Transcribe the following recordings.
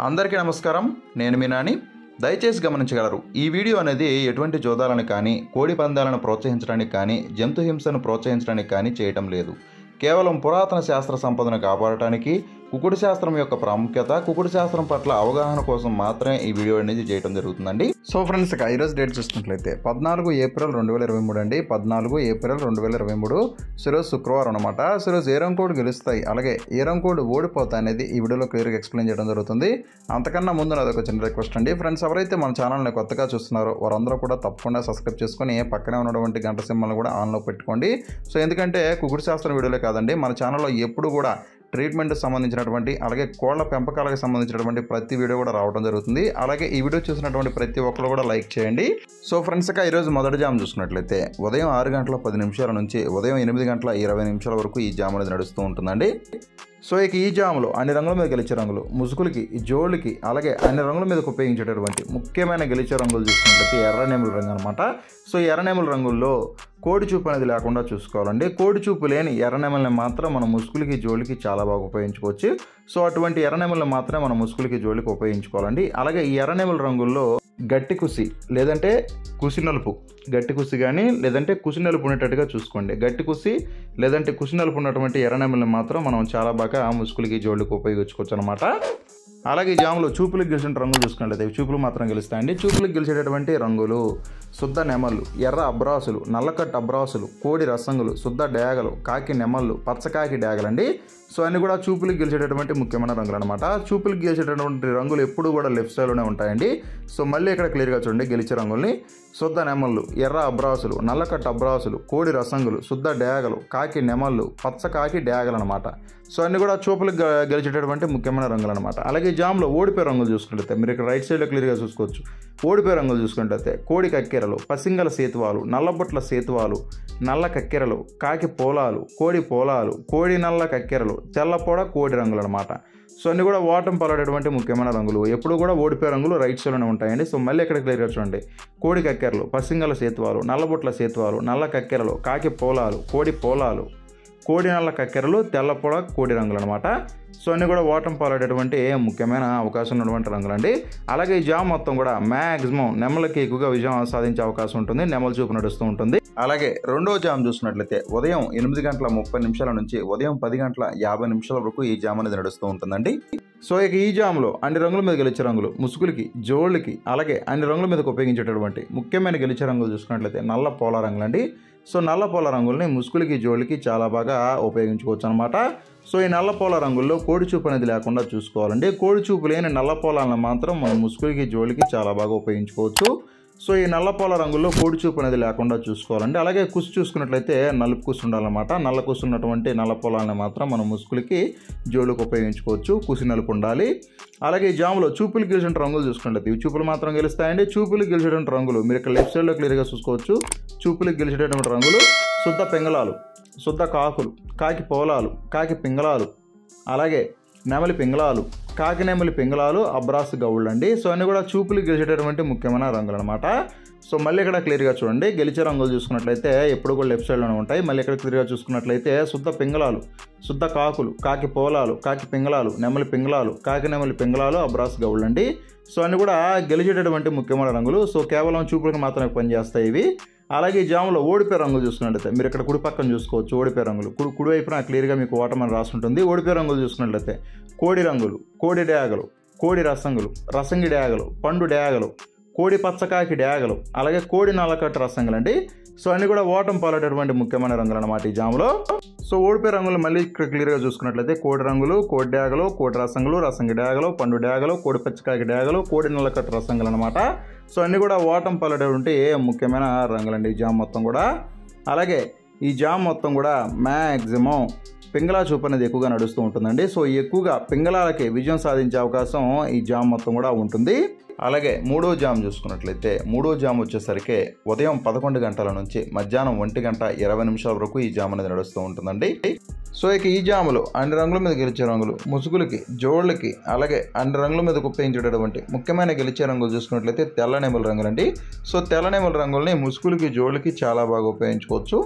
అందరికీ నమస్కారం నేను మీ నాని దయచేసి గమనించగలరు ఈ వీడియో అనేది ఎటువంటి జోదాలను కానీ కోడి పందాలను ప్రోత్సహించడానికి కానీ జంతు హింసను ప్రోత్సహించడానికి కానీ చేయటం లేదు కేవలం పురాతన శాస్త్ర సంపదను కాపాడటానికి కుకుడు శాస్త్రం యొక్క ప్రాముఖ్యత కుకుడు శాస్త్రం పట్ల అవగాహన కోసం మాత్రమే ఈ వీడియో అనేది చేయడం జరుగుతుందండి సో ఫ్రెండ్స్ ఇక ఈరోజు డేట్ చూసినట్లయితే పద్నాలుగు ఏప్రిల్ రెండు వేల ఇరవై మూడు అండి పద్నాలుగు ఏప్రిల్ రెండు వేల ఇరవై మూడు ఈరోజు శుక్రవారం అనమాట సో ఈరోజు ఏ రంకోడ్ గెలుస్తాయి అలాగే ఏ రంకోడ్ ఓడిపోతాయి అనేది ఈ వీడియోలో క్లియర్గా ఎక్స్ప్లెయిన్ చేయడం జరుగుతుంది అంతకన్నా ముందు నాది ఒక చిన్న రిక్వెస్ట్ అండి ఫ్రెండ్స్ ఎవరైతే మన ఛానల్ని కొత్తగా చూస్తున్నారో వారందరూ కూడా తప్పకుండా సబ్స్క్రైబ్ చేసుకొని పక్కనే ఉన్నటువంటి గంట సింబల్ని కూడా ఆన్లో పెట్టుకోండి సో ఎందుకంటే కుకుడు శాస్త్రం వీడియోలే కాదండి మన ఛానల్లో ఎప్పుడు కూడా ట్రీట్మెంట్ సంబంధించినటువంటి అలాగే కోళ్ల పెంపకాలకు సంబంధించినటువంటి ప్రతి వీడియో కూడా రావడం జరుగుతుంది అలాగే ఈ వీడియో చూసినటువంటి ప్రతి ఒక్కరు కూడా లైక్ చేయండి సో ఫ్రెండ్స్ ఇక ఈరోజు మొదటి జామ్ చూసుకున్నట్లయితే ఉదయం ఆరు గంటల పది నిమిషాల నుంచి ఉదయం ఎనిమిది గంటల ఇరవై నిమిషాల వరకు ఈ జామ్ అనేది నడుస్తూ ఉంటుందండి సో ఇక ఈ జాములో అన్ని రంగుల మీద గెలిచే రంగులు ముసుగులకి జోళ్ళకి అలాగే అన్ని రంగుల మీద ఉపయోగించేటటువంటి ముఖ్యమైన గెలిచే రంగులు చూసుకున్నట్లయితే ఎర్రనేముల రంగు అనమాట సో ఈ ఎర్రనేముల రంగుల్లో కోడి చూపు అనేది లేకుండా చూసుకోవాలండి కోడి చూపు లేని ఎర్రనెమల్ని మాత్రం మన ముసుగులకి జోలికి చాలా బాగా ఉపయోగించుకోవచ్చు సో అటువంటి ఎర్రనెమల్ని మాత్రమే మన ముసుగులకి జోలికి ఉపయోగించుకోవాలండి అలాగే ఈ ఎర్రనెమల రంగుల్లో గట్టి కుసి లేదంటే కుసి నలుపు గట్టి కుసి కానీ లేదంటే కుసి నలుపు ఉండేటట్టుగా చూసుకోండి గట్టి కుసి లేదంటే కుసి నలుపు ఉన్నటువంటి ఎర్రనెమల్ని మాత్రం మనం చాలా బాగా ముసుగులకి జోలికి ఉపయోగించుకోవచ్చు అనమాట అలాగే ఈ జాములో చూపులకు గెలిచిన రంగులు చూసుకున్నట్లయితే ఇవి చూపులు మాత్రం గెలుస్తాయండి చూపులకు గెలిచేటటువంటి రంగులు శుద్ధ నెమళ్ళు ఎర్ర అబ్రాసులు నల్లకట్టు అబ్రాసులు కోడి రసంగులు శుద్ధ డేగలు కాకి నెమళ్ళు పచ్చకాకి డేగలండి సో అన్ని కూడా చూపులకు గెలిచేటటువంటి ముఖ్యమైన రంగులు అనమాట చూపులకు గెలిచేటటువంటి రంగులు ఎప్పుడు కూడా లెఫ్ట్ సైడ్లోనే ఉంటాయండి సో మళ్ళీ ఇక్కడ క్లియర్గా చూడండి గెలిచే రంగుల్ని శుద్ధ నెమళ్ళు ఎర్ర అబ్రాసులు నల్లకట్టు అబ్రాసులు కోడి రసంగులు శుద్ధ డేగలు కాకి నెమళ్ళు పచ్చకాకి డేగలు అనమాట సో అన్ని కూడా చూపులకు గ- గెలిచేటటువంటి ముఖ్యమైన రంగులు అనమాట అలాగే ఈ జామ్లో ఓడిపోయే రంగులు చూసుకుంటే మీరు ఇక్కడ రైట్ సైడ్లో క్లియర్గా చూసుకోవచ్చు ఓడిపోయే రంగులు చూసుకుంటే కోడి కక్కెరలు పసింగల సేతువాలు నల్లబొట్ల సేతువాలు నల్ల కక్కెరలు కాకి పోలాలు కోడి పోలాలు కోడి నల్ల కక్కెరలు తెల్లపొడ కోడి రంగులు అనమాట సో అన్ని కూడా ఓటం పలాడేటువంటి ముఖ్యమైన రంగులు ఎప్పుడు కూడా ఓడిపోయే రంగులు రైట్ సైడ్లోనే ఉంటాయండి సో మళ్ళీ ఇక్కడ క్లియర్గా చూడండి కోడి కక్కెరలు పసింగల సేతువాలు నల్లబొట్ల సేతువాలు నల్ల కక్కెరలు కాకి పోలాలు కోడి పోలాలు కోడి నల్ల కక్కెరలు తెల్లపొడ కోడి రంగులు అనమాట సో అన్ని కూడా ఓటం పాలడేటువంటి ముఖ్యమైన అవకాశం ఉన్నటువంటి రంగులండి అలాగే ఈ జామ్ మొత్తం కూడా మ్యాక్సిమం నెమలకి ఎక్కువగా విజయం సాధించే అవకాశం ఉంటుంది నెమల చూపు నడుస్తూ ఉంటుంది అలాగే రెండో జామ్ చూసినట్లయితే ఉదయం ఎనిమిది గంటల ముప్పై నిమిషాల నుంచి ఉదయం పది గంటల యాభై నిమిషాల వరకు ఈ జామ్ అనేది నడుస్తూ ఉంటుందండి సో ఇక ఈ జామ్లో అన్ని రంగుల మీద గెలిచే రంగులు ముసుగులకి జోళ్ళకి అలాగే అన్ని రంగుల మీదకి ఉపయోగించేటటువంటి ముఖ్యమైన గెలిచే రంగులు చూసుకున్నట్లయితే నల్ల పోల రంగులండి సో నల్ల పోల రంగుల్ని ముసుగులకి జోళ్ళకి చాలా బాగా ఉపయోగించుకోవచ్చు అనమాట సో ఈ నల్ల పోల రంగుల్లో కోడి చూపు అనేది లేకుండా చూసుకోవాలండి కోడి చూపు లేని నల్ల పోలాలను మాత్రం మనం ముసుగులకి జోలికి చాలా బాగా ఉపయోగించుకోవచ్చు సో ఈ నల్ల పోల రంగుల్లో కోడి చూపు అనేది లేకుండా చూసుకోవాలండి అలాగే కుసు చూసుకున్నట్లయితే నలుపు కుసు ఉండాలన్నమాట నల్ల కుసు ఉన్నటువంటి నల్ల పొలాలను మాత్రం మనం ముసుగులకి జోలుకు ఉపయోగించుకోవచ్చు కుసి నలుపు ఉండాలి అలాగే ఈ జాములో చూపులు గెలిచిన రంగులు చూసుకున్నట్లయితే ఇవి చూపులు మాత్రం గెలుస్తాయండి చూపులు గెలిచేటువంటి రంగులు మీరు ఇక్కడ లెఫ్ట్ సైడ్లో క్లియర్గా చూసుకోవచ్చు చూపులకు గెలిచేటటువంటి రంగులు శుద్ధ పెంగళాలు శుద్ధ కాకులు కాకి పోలాలు కాకి పింగళాలు అలాగే నెమలి పింగళాలు కాకి నెమలి పింగళాలు అబ్రాస్ గౌళ్ళు అండి సో అన్ని కూడా చూపులు గెలిచేటటువంటి ముఖ్యమైన రంగులు అనమాట సో మళ్ళీ ఇక్కడ క్లియర్గా చూడండి గెలిచే రంగులు చూసుకున్నట్లయితే ఎప్పుడు కూడా లెఫ్ట్ సైడ్లోనే ఉంటాయి మళ్ళీ ఇక్కడ క్లియర్గా చూసుకున్నట్లయితే శుద్ధ పింగళాలు శుద్ధ కాకులు కాకి పోలాలు కాకి పింగళాలు నెమలి పింగళాలు కాకి నెమలి పింగళాలు అబ్రాస్ గౌళ్ళు అండి సో అన్ని కూడా గెలిచేటటువంటి ముఖ్యమైన రంగులు సో కేవలం చూపులకు మాత్రమే పనిచేస్తాయి ఇవి అలాగే ఈ జాములో ఓడిపోయే రంగులు చూసుకున్నట్లయితే మీరు ఇక్కడ కుడి పక్కన చూసుకోవచ్చు ఓడిపోయే రంగులు కుడి కుడి వైపున క్లియర్గా మీకు ఓటమని రాసుంటుంది ఓడిపోయే రంగులు చూసుకున్నట్లయితే కోడి రంగులు కోడి డేగలు కోడి రసంగులు రసంగి డేగలు పండు డేగలు కోడి పచ్చకాకి డేగలు అలాగే కోడి నల్లకట్టు రసంగులు అండి సో అన్ని కూడా ఓటం పాలేటటువంటి ముఖ్యమైన రంగులు అన్నమాట ఈ జాములో సో ఓడిపోయే రంగులు మళ్ళీ ఇక్కడ క్లియర్గా చూసుకున్నట్లయితే కోడి రంగులు కోడి డేగలు కోడి రసంగులు రసంగి డేగలు పండు డేగలు కోడి పచ్చకాకి డేగలు కోడి నల్లకట్టు రసంగులు అనమాట సో అన్ని కూడా ఓటం పాలేటటువంటి ముఖ్యమైన రంగులండి ఈ జామ్ మొత్తం కూడా అలాగే ఈ జామ్ మొత్తం కూడా మ్యాక్సిమం పింగళా చూపు అనేది ఎక్కువగా నడుస్తూ ఉంటుందండి సో ఎక్కువగా పింగళాలకి విజయం సాధించే అవకాశం ఈ జామ్ మొత్తం కూడా ఉంటుంది అలాగే మూడో జామ్ చూసుకున్నట్లయితే మూడో జామ్ వచ్చేసరికి ఉదయం పదకొండు గంటల నుంచి మధ్యాహ్నం ఒంటి గంట ఇరవై నిమిషాల వరకు ఈ జామ్ అనేది నడుస్తూ ఉంటుందండి సో ఇక ఈ జాములు అన్ని రంగుల మీద గెలిచే రంగులు ముసుగులకి జోళ్ళకి అలాగే అన్ని రంగుల మీద ఉపయోగించేటటువంటి ముఖ్యమైన గెలిచే రంగులు చూసుకున్నట్లయితే తెల్ల నెమల రంగులండి సో తెల్ల నెమల రంగుల్ని ముసుగులకి జోళ్ళకి చాలా బాగా ఉపయోగించుకోవచ్చు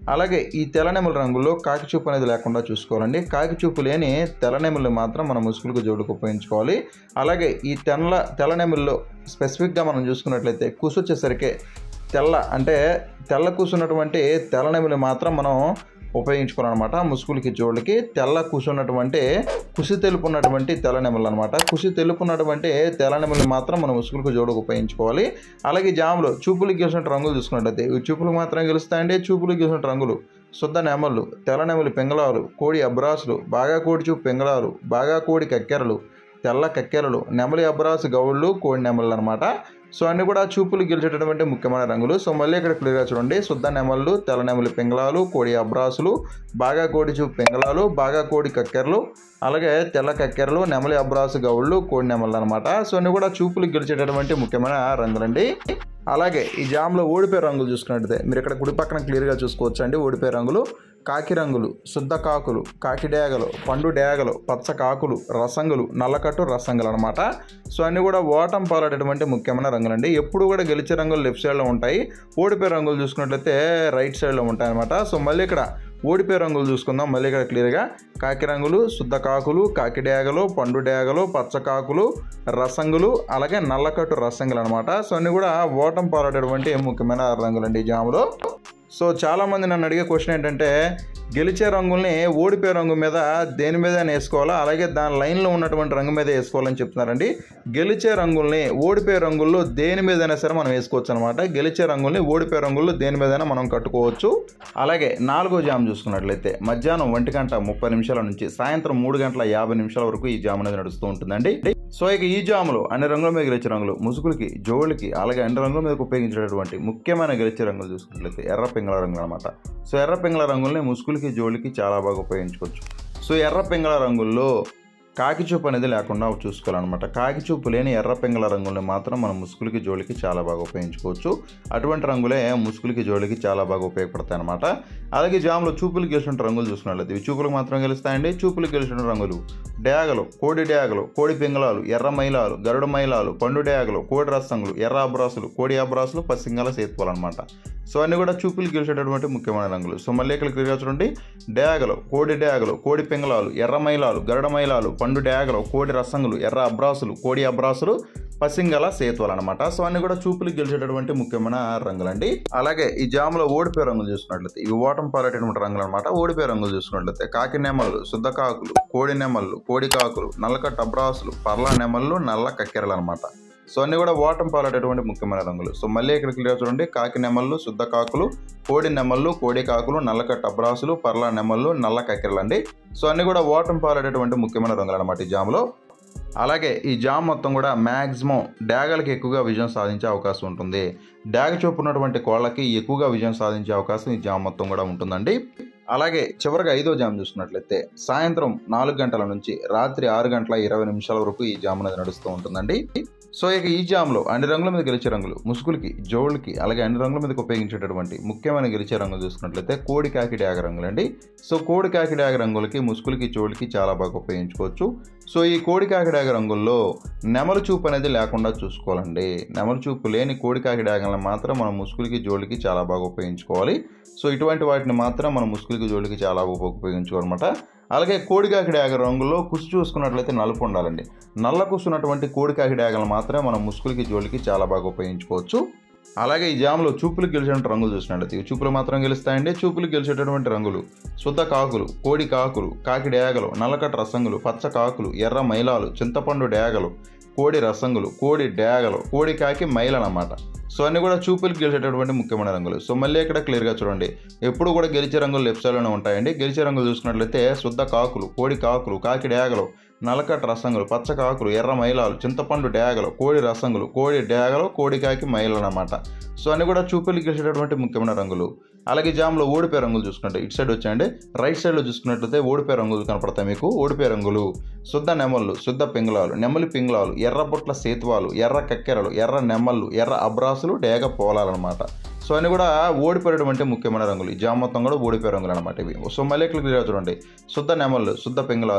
అలాగే ఈ తెల్లనెమల రంగుల్లో కాకిచూపు అనేది లేకుండా చూసుకోవాలండి కాకిచూపు లేని తెల్లనెమలు మాత్రం మనం ముసుగులకు జోడుకు ఉపయోగించుకోవాలి అలాగే ఈ తెల్ల తెల్లనెమల్లో స్పెసిఫిక్గా మనం చూసుకున్నట్లయితే కుసు వచ్చేసరికి తెల్ల అంటే తెల్ల కూసున్నటువంటి తెల్లనెమలు మాత్రం మనం ఉపయోగించుకోవాలన్నమాట ముసుగులకి జోళ్ళకి తెల్ల కూసున్నటువంటి కుసి తెలుపు ఉన్నటువంటి తెల్లనెమలు అనమాట కుసి తెలుపు ఉన్నటువంటి తెల్లనెమలు మాత్రం మనం ముసుగులకు జోడుకు ఉపయోగించుకోవాలి అలాగే జాములు చూపులకు గెలిచిన రంగులు చూసుకున్నట్టయితే ఇవి చూపులకు మాత్రం గెలుస్తాయండి చూపులకు గెలిచిన రంగులు శుద్ధ నెమళ్ళు తెల్ల నెమలి పెంగళాలు కోడి అబ్రాసులు బాగా కోడి చూపు పెంగళాలు బాగా కోడి కక్కెరలు తెల్ల కక్కెరలు నెమలి అబ్రాసు గౌళ్ళు కోడి నెమళ్ళు అనమాట సో అన్ని కూడా చూపులు గెలిచేటటువంటి ముఖ్యమైన రంగులు సో మళ్ళీ ఇక్కడ క్లియర్గా చూడండి శుద్ధ నెమళ్ళు తెల్ల నెమలి పెంగళాలు కోడి అబ్రాసులు బాగా కోడి చూపు పెంగళాలు బాగా కోడి కక్కెరలు అలాగే తెల్ల కక్కెరలు నెమలి అబ్రాసు గౌళ్ళు కోడి నెమళ్ళు అనమాట సో అన్ని కూడా చూపులు గెలిచేటటువంటి ముఖ్యమైన రంగులండి అలాగే ఈ జామ్లో ఓడిపోయే రంగులు చూసుకున్నట్టయితే మీరు ఇక్కడ కుడి పక్కన క్లియర్గా చూసుకోవచ్చు అండి ఓడిపోయే రంగులు కాకి రంగులు శుద్ధ కాకులు కాకి డేగలు పండు డేగలు పచ్చ కాకులు రసంగులు నల్లకట్టు రసంగులు అనమాట సో అన్నీ కూడా ఓటం పాలడేటువంటి ముఖ్యమైన రంగులండి ఎప్పుడు కూడా గెలిచే రంగులు లెఫ్ట్ సైడ్లో ఉంటాయి ఓడిపోయే రంగులు చూసుకున్నట్లయితే రైట్ సైడ్లో ఉంటాయి అనమాట సో మళ్ళీ ఇక్కడ ఓడిపోయే రంగులు చూసుకుందాం మళ్ళీ ఇక్కడ క్లియర్గా కాకి రంగులు శుద్ధ కాకులు కాకి డేగలు పండు డేగలు పచ్చ కాకులు రసంగులు అలాగే నల్లకట్టు రసంగులు అనమాట సో అన్నీ కూడా ఓటం పాలడేటువంటి ముఖ్యమైన రంగులండి ఈ జాములో సో చాలామంది నన్ను అడిగే క్వశ్చన్ ఏంటంటే గెలిచే రంగుల్ని ఓడిపోయే రంగు మీద దేని మీద వేసుకోవాలా అలాగే దాని లైన్లో ఉన్నటువంటి రంగు మీద వేసుకోవాలని చెప్తున్నారండి గెలిచే రంగుల్ని ఓడిపోయే రంగుల్లో దేని మీదైనా సరే మనం వేసుకోవచ్చు అనమాట గెలిచే రంగుల్ని ఓడిపోయే రంగుల్లో దేని మీదైనా మనం కట్టుకోవచ్చు అలాగే నాలుగో జామ్ చూసుకున్నట్లయితే మధ్యాహ్నం ఒంటి గంట ముప్పై నిమిషాల నుంచి సాయంత్రం మూడు గంటల యాభై నిమిషాల వరకు ఈ జామ్ అనేది నడుస్తూ ఉంటుందండి సో ఇక ఈ జాములు అన్ని రంగుల మీద గెలిచే రంగులు ముసుగులకి జోళ్ళకి అలాగే అన్ని రంగుల మీద ఉపయోగించేటటువంటి ముఖ్యమైన గెలిచే రంగులు చూసుకున్నట్లయితే ఎర్ర పింగళ రంగులు అనమాట సో ఎర్ర పింగళ రంగుల్ని ముసుగులకి జోళ్ళకి చాలా బాగా ఉపయోగించుకోవచ్చు సో ఎర్ర పింగళ రంగుల్లో కాకి చూపు అనేది లేకుండా చూసుకోవాలన్నమాట కాకి చూపు లేని ఎర్ర పింగళ రంగుల్ని మాత్రం మనం ముసుగులకి జోలికి చాలా బాగా ఉపయోగించుకోవచ్చు అటువంటి రంగులే ముసుగులకి జోలికి చాలా బాగా ఉపయోగపడతాయి అనమాట అలాగే జాములో చూపులు గెలిచిన రంగులు చూసుకున్నట్లయితే ఇవి చూపులకు మాత్రం గెలుస్తాయండి చూపులు గెలిచిన రంగులు డేగలు కోడి డేగలు కోడి పింగళాలు ఎర్ర మైలాలు గరుడ మైలాలు పండు డేగలు కోడి రసంగులు ఎర్ర అబ్రాసులు కోడి అబ్రాసులు పసింగల సేతువాలు అనమాట సో అన్నీ కూడా చూపులు గెలిచేటటువంటి ముఖ్యమైన రంగులు సో మళ్ళీ ఇక్కడ క్లియర్గా చూడండి డేగలు కోడి డేగలు కోడి పింగళాలు ఎర్ర మైలాలు గరుడ మైలాలు పండు డేగలు కోడి రసంగులు ఎర్ర అబ్రాసులు కోడి అబ్రాసులు పసింగల సేతువాలు అనమాట సో అన్ని కూడా చూపులు గెలిచేటటువంటి ముఖ్యమైన రంగులండి అలాగే ఈ జాములో ఓడిపోయే రంగులు చూసుకున్నట్లయితే ఇవి ఓటం పారేటటువంటి రంగులు అనమాట ఓడిపోయే రంగులు చూసుకున్నట్లయితే కాకి నెమళ్ళు శుద్ధ కాకులు కోడి నెమళ్ళు కోడి కాకులు నల్లకట్ట అబ్రాసులు పర్ల నెమళ్ళు నల్ల కక్కెరలు అనమాట సో అన్ని కూడా ఓటం పాలేటటువంటి ముఖ్యమైన రంగులు సో మళ్ళీ ఇక్కడ క్లియర్ చూడండి కాకి నెమళ్ళు శుద్ధ కాకులు కోడి నెమళ్ళు కోడి కాకులు నల్లకట్ట అబ్రాసులు పర్ల నెమళ్ళు నల్ల కక్కెరలు అండి సో అన్ని కూడా ఓటం పాలేటటువంటి ముఖ్యమైన రంగులు అనమాట ఈ జాములో అలాగే ఈ జామ్ మొత్తం కూడా మ్యాక్సిమం డ్యాగలకి ఎక్కువగా విజయం సాధించే అవకాశం ఉంటుంది డ్యాగ చూపు ఉన్నటువంటి కోళ్ళకి ఎక్కువగా విజయం సాధించే అవకాశం ఈ జామ్ మొత్తం కూడా ఉంటుందండి అలాగే చివరిగా ఐదో జామ్ చూసుకున్నట్లయితే సాయంత్రం నాలుగు గంటల నుంచి రాత్రి ఆరు గంటల ఇరవై నిమిషాల వరకు ఈ జామ్ అనేది నడుస్తూ ఉంటుందండి సో ఇక ఈ జామ్లో అన్ని రంగుల మీద గెలిచే రంగులు ముసుగులకి జోళ్ళకి అలాగే అన్ని రంగుల మీదకి ఉపయోగించేటటువంటి ముఖ్యమైన గెలిచే రంగులు చూసుకున్నట్లయితే కోడి కాకి డ్యాగ రంగులు అండి సో కోడి కాకి డ్యాగ రంగులకి ముసుగులకి జోళ్ళకి చాలా బాగా ఉపయోగించుకోవచ్చు సో ఈ కోడి కాకి డ్యాగ రంగుల్లో నెమలు చూపు అనేది లేకుండా చూసుకోవాలండి నెమలు చూపు లేని కోడి కాకి డ్యాగలను మాత్రం మనం ముసుగులకి జోళ్ళకి చాలా బాగా ఉపయోగించుకోవాలి సో ఇటువంటి వాటిని మాత్రం మనం ముసుగులకి జోళ్ళకి చాలా బాగా ఉపయోగించుకోవాలన్నమాట అలాగే కోడికాకి డ్యాగ రంగులో కుసు చూసుకున్నట్లయితే నలుపు ఉండాలండి నల్ల కుసున్నటువంటి కోడికాకి డ్యాగలు మాత్రమే మనం ముసుగులకి జోలికి చాలా బాగా ఉపయోగించుకోవచ్చు అలాగే ఈ జామ్లో చూపులు గెలిచేటువంటి రంగులు చూసినట్లయితే ఇవి చూపులు మాత్రం గెలుస్తాయండి చూపులు గెలిచేటటువంటి రంగులు శుద్ధ కాకులు కోడి కాకులు కాకి డేగలు నల్లకట్ట రసంగులు పచ్చ కాకులు ఎర్ర మైలాలు చింతపండు డేగలు కోడి రసంగులు కోడి డేగలు కోడి కాకి మైలు అన్నమాట సో అన్ని కూడా చూపులు గెలిచేటటువంటి ముఖ్యమైన రంగులు సో మళ్ళీ ఇక్కడ క్లియర్గా చూడండి ఎప్పుడు కూడా గెలిచే రంగులు లెఫ్ట్ సైడ్లోనే ఉంటాయండి గెలిచే రంగులు చూసుకున్నట్లయితే శుద్ధ కాకులు కోడి కాకులు కాకి డేగలు నలకట్ట రసంగులు పచ్చ కాకులు ఎర్ర మైలాలు చింతపండు డేగలు కోడి రసంగులు కోడి డేగలు కోడి కాకి మైలు అన్నమాట సో అన్ని కూడా చూపులు గెలిచేటటువంటి ముఖ్యమైన రంగులు అలాగే జామ్లో ఓడిపోయే రంగులు చూసుకుంటే ఇటు సైడ్ వచ్చాయండి రైట్ సైడ్లో చూసుకున్నట్లయితే ఓడిపోయే రంగులు కనపడతాయి మీకు ఓడిపోయే రంగులు శుద్ధ నెమళ్ళు శుద్ధ పింగళాలు నెమలి పింగళాలు ఎర్ర బుట్ల సేతువాలు ఎర్ర కక్కెరలు ఎర్ర నెమళ్ళు ఎర్ర అబ్రాసులు డేగ పోలాలన్నమాట సో అన్ని కూడా ఓడిపోయేటువంటి ముఖ్యమైన రంగులు ఈ జామ్ మొత్తం కూడా ఓడిపోయే రంగులు అనమాట ఇవి సో మళ్ళీ క్లియర్ చూడండి శుద్ధ నెమళ్ళు శుద్ధ పింగళాలు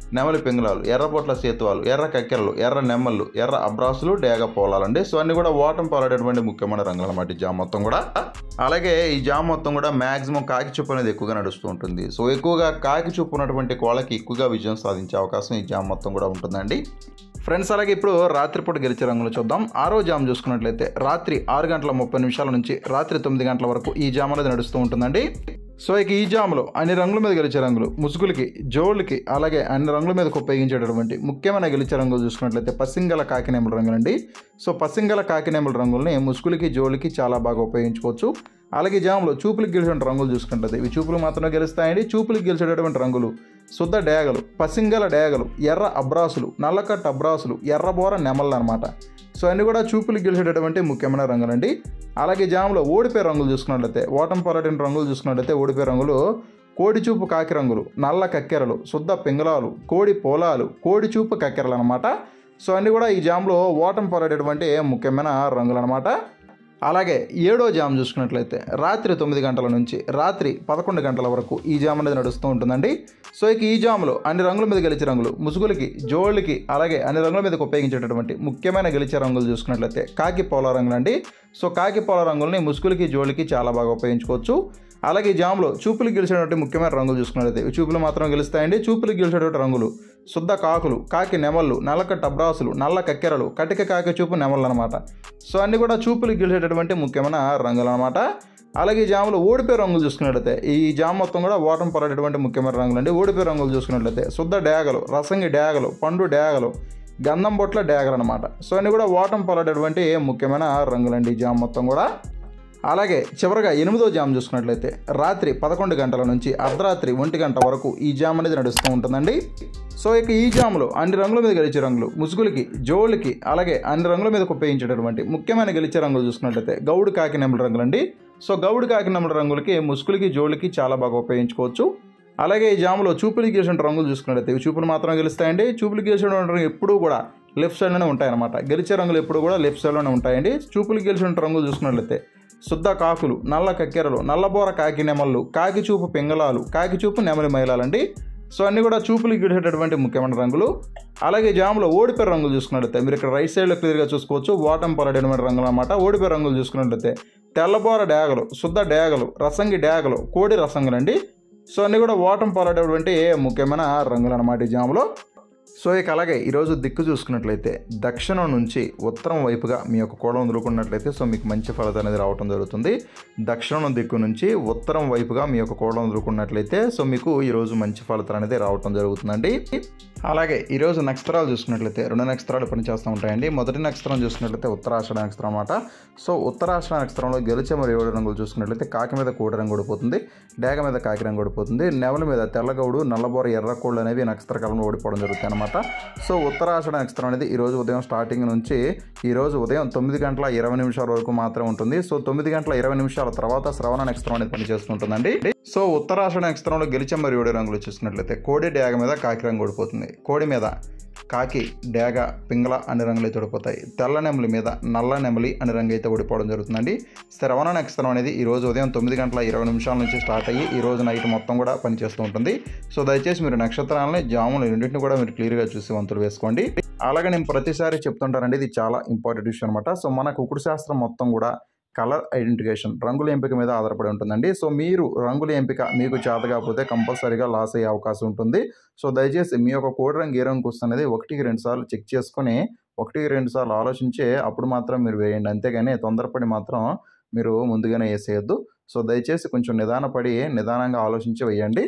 నెమలి పింగళాలు ఎర్రబొట్ల సేతువాలు ఎర్ర కక్కెరలు ఎర్ర నెమ్మలు ఎర్ర అబ్రాసులు డేగ పోలాలండి సో అన్ని కూడా ఓటం పాలడేటువంటి ముఖ్యమైన రంగులు అన్నమాట ఈ జామ్ మొత్తం కూడా అలాగే ఈ జామ్ మొత్తం కూడా మాక్సిమం కాకి చూపు అనేది ఎక్కువగా నడుస్తూ ఉంటుంది సో ఎక్కువగా కాకి చూపు ఉన్నటువంటి కోళ్ళకి ఎక్కువగా విజయం సాధించే అవకాశం ఈ జామ్ మొత్తం కూడా ఉంటుందండి ఫ్రెండ్స్ అలాగే ఇప్పుడు రాత్రిపూట గెలిచే రంగులు చూద్దాం ఆరో జామ్ చూసుకున్నట్లయితే రాత్రి ఆరు గంటల ముప్పై నిమిషాల నుంచి రాత్రి తొమ్మిది గంటల వరకు ఈ జామ్ అనేది నడుస్తూ ఉంటుందండి సో ఇక ఈ జాములో అన్ని రంగుల మీద గెలిచే రంగులు ముసుగులకి జోళ్ళకి అలాగే అన్ని రంగుల మీదకు ఉపయోగించేటటువంటి ముఖ్యమైన గెలిచే రంగులు చూసుకున్నట్లయితే పసింగల కాకినేముల రంగులండి సో పసింగల కాకినేముల రంగుల్ని ముసుగులకి జోళ్ళకి చాలా బాగా ఉపయోగించుకోవచ్చు అలాగే ఈ జాములో చూపులకు గెలిచిన రంగులు చూసుకుంటుంది ఇవి చూపులు మాత్రమే గెలుస్తాయండి చూపులకు గెలిచేటటువంటి రంగులు శుద్ధ డేగలు పసింగల డేగలు ఎర్ర అబ్రాసులు నల్లకట్ అబ్రాసులు ఎర్రబోర నెమళ్ళు అనమాట సో అన్ని కూడా చూపులకు గెలిచేటటువంటి ముఖ్యమైన రంగులండి అలాగే జాములో ఓడిపోయే రంగులు చూసుకున్నట్లయితే ఓటం పొరటిన రంగులు చూసుకున్నట్లయితే ఓడిపోయే రంగులు కోడి చూపు కాకి రంగులు నల్ల కక్కెరలు శుద్ధ పింగళాలు కోడి పోలాలు కోడి చూపు కక్కెరలు అనమాట సో అన్ని కూడా ఈ జామ్లో ఓటం పొరటటువంటి ముఖ్యమైన రంగులు అనమాట అలాగే ఏడో జామ్ చూసుకున్నట్లయితే రాత్రి తొమ్మిది గంటల నుంచి రాత్రి పదకొండు గంటల వరకు ఈ జామ్ అనేది నడుస్తూ ఉంటుందండి సో ఇక ఈ జాములో అన్ని రంగుల మీద గెలిచే రంగులు ముసుగులకి జోళ్ళకి అలాగే అన్ని రంగుల మీదకి ఉపయోగించేటటువంటి ముఖ్యమైన గెలిచే రంగులు చూసుకున్నట్లయితే కాకి పోల రంగులు అండి సో కాకి పోల రంగుల్ని ముసుగులకి జోళ్ళకి చాలా బాగా ఉపయోగించుకోవచ్చు అలాగే ఈ జామ్లో చూపులు గెలిచేటువంటి ముఖ్యమైన రంగులు చూసుకున్నట్లయితే ఇవి చూపులు మాత్రం గెలుస్తాయండి చూపులు గెలిచేటువంటి రంగులు శుద్ధ కాకులు కాకి నెమళ్ళు నల్లకట్ట అబ్రాసులు నల్ల కక్కెరలు కటిక కాకి చూపు నెమళ్ళు అనమాట సో అన్ని కూడా చూపులు గెలిచేటటువంటి ముఖ్యమైన రంగులు అనమాట అలాగే ఈ జాములో ఓడిపోయే రంగులు చూసుకున్నట్లయితే ఈ జామ్ మొత్తం కూడా ఓటం పడేటువంటి ముఖ్యమైన రంగులు అండి ఓడిపోయే రంగులు చూసుకున్నట్లయితే శుద్ధ డేగలు రసంగి డేగలు పండు డేగలు గంధం బొట్ల డేగలు అనమాట సో అన్ని కూడా ఓటం పడేటువంటి ముఖ్యమైన రంగులండి ఈ జామ్ మొత్తం కూడా అలాగే చివరగా ఎనిమిదో జామ్ చూసుకున్నట్లయితే రాత్రి పదకొండు గంటల నుంచి అర్ధరాత్రి ఒంటి గంట వరకు ఈ జామ్ అనేది నడుస్తూ ఉంటుందండి సో ఇక ఈ జాములో అన్ని రంగుల మీద గెలిచే రంగులు ముసుగులకి జోళ్ళకి అలాగే అన్ని రంగుల మీద ఉపయోగించేటటువంటి ముఖ్యమైన గెలిచే రంగులు చూసుకున్నట్లయితే గౌడు కాకి నెమల రంగులండి సో గౌడు కాకి నెమల రంగులకి ముసుగులకి జోళ్ళకి చాలా బాగా ఉపయోగించుకోవచ్చు అలాగే ఈ జాములో చూపులు గెలిచిన రంగులు చూసుకున్నట్లయితే ఇవి చూపులు మాత్రమే గెలుస్తాయండి చూపులు గెలిచిన రంగులు ఎప్పుడూ కూడా లెఫ్ట్ సైడ్లోనే ఉంటాయన్నమాట గెలిచే రంగులు ఎప్పుడు కూడా లెఫ్ట్ సైడ్లోనే ఉంటాయండి చూపులు గెలిచిన రంగులు చూసుకున్నట్లయితే శుద్ధ కాకులు నల్ల కక్కెరలు నల్లబోర కాకి నెమళ్ళు కాకి చూపు పింగళాలు కాకి చూపు నెమలి మైలాలండి సో అన్నీ కూడా చూపులు గిడిచేటటువంటి ముఖ్యమైన రంగులు అలాగే జాములో ఓడిపోయే రంగులు చూసుకున్నట్లయితే మీరు ఇక్కడ రైట్ సైడ్లో క్లియర్గా చూసుకోవచ్చు వాటం పలడేటువంటి రంగులు అనమాట ఓడిపోయే రంగులు చూసుకున్నట్లయితే తెల్లబోర డేగలు శుద్ధ డేగలు రసంగి డేగలు కోడి రసంగులండి సో అన్నీ కూడా ఓటం పలడేటువంటి ముఖ్యమైన రంగులు అనమాట ఈ జాములో సో ఇక అలాగే ఈరోజు దిక్కు చూసుకున్నట్లయితే దక్షిణం నుంచి ఉత్తరం వైపుగా మీ యొక్క కోణం వదులుకున్నట్లయితే సో మీకు మంచి ఫలితం అనేది రావడం జరుగుతుంది దక్షిణం దిక్కు నుంచి ఉత్తరం వైపుగా మీ యొక్క కోణం వదులుకున్నట్లయితే సో మీకు ఈరోజు మంచి ఫలితం అనేది రావడం జరుగుతుందండి అలాగే ఈరోజు నక్షత్రాలు చూసుకున్నట్లయితే రెండు నక్షత్రాలు పనిచేస్తూ ఉంటాయండి మొదటి నక్షత్రం చూసుకున్నట్లయితే ఉత్తరాషాఢ నక్షత్రం అన్నమాట సో ఉత్తరాషాఢ నక్షత్రంలో గెలిచే మరి ఏడు రంగులు చూసుకున్నట్లయితే కాకి మీద కోడి రంగు ఓడిపోతుంది డేగ మీద కాకి రంగు ఓడిపోతుంది నెవల మీద తెల్లగౌడు నల్లబోర ఎర్రకోళ్ళు అనేవి నక్షత్ర కాలంలో ఓడిపోవడం జరుగుతాయి అనమాట సో ఉత్తరాషాఢ నక్షత్రం అనేది ఈరోజు ఉదయం స్టార్టింగ్ నుంచి ఈరోజు ఉదయం తొమ్మిది గంటల ఇరవై నిమిషాల వరకు మాత్రమే ఉంటుంది సో తొమ్మిది గంటల ఇరవై నిమిషాల తర్వాత శ్రవణ నక్షత్రం అనేది పనిచేస్తుంటుందండి సో ఉత్తరాషాఢ నక్షత్రంలో గెలిచే మరి ఏడు రంగులు చూసుకున్నట్లయితే కోడి డేగ మీద కాకి రంగు ఓడిపోతుంది కోడి మీద కాకి డేగ పింగళ అనే రంగులు అయితే ఓడిపోతాయి తెల్ల నెమలి మీద నల్ల నెమలి అనే రంగు అయితే ఓడిపోవడం జరుగుతుందండి శ్రవణ నక్షత్రం అనేది ఈ రోజు ఉదయం తొమ్మిది గంటల ఇరవై నిమిషాల నుంచి స్టార్ట్ అయ్యి ఈ రోజు నైట్ మొత్తం కూడా పనిచేస్తూ ఉంటుంది సో దయచేసి మీరు నక్షత్రాలని జాములు రెండింటిని కూడా మీరు క్లియర్గా చూసి వంతులు వేసుకోండి అలాగే నేను ప్రతిసారి చెప్తుంటానండి ఇది చాలా ఇంపార్టెంట్ విషయం అనమాట సో మన కుకుడు శాస్త్రం మొత్తం కూడా కలర్ ఐడెంటిఫికేషన్ రంగుల ఎంపిక మీద ఆధారపడి ఉంటుందండి సో మీరు రంగుల ఎంపిక మీకు చేత కాకపోతే కంపల్సరీగా లాస్ అయ్యే అవకాశం ఉంటుంది సో దయచేసి మీ యొక్క కోడి రంగు ఏ రంగు వస్తున్నది ఒకటికి రెండు సార్లు చెక్ చేసుకొని ఒకటికి రెండు సార్లు ఆలోచించే అప్పుడు మాత్రం మీరు వేయండి అంతేగాని తొందరపడి మాత్రం మీరు ముందుగానే వేసేయద్దు సో దయచేసి కొంచెం నిదానపడి నిదానంగా ఆలోచించి వేయండి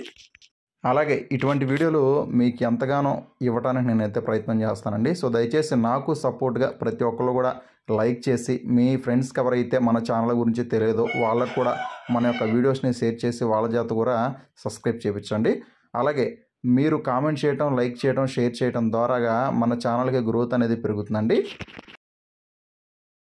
అలాగే ఇటువంటి వీడియోలు మీకు ఎంతగానో ఇవ్వడానికి నేనైతే ప్రయత్నం చేస్తానండి సో దయచేసి నాకు సపోర్ట్గా ప్రతి ఒక్కరు కూడా లైక్ చేసి మీ ఫ్రెండ్స్కి ఎవరైతే మన ఛానల్ గురించి తెలియదో వాళ్ళకు కూడా మన యొక్క వీడియోస్ని షేర్ చేసి వాళ్ళ చేత కూడా సబ్స్క్రైబ్ చేయించండి అలాగే మీరు కామెంట్ చేయటం లైక్ చేయటం షేర్ చేయటం ద్వారాగా మన ఛానల్కి గ్రోత్ అనేది పెరుగుతుందండి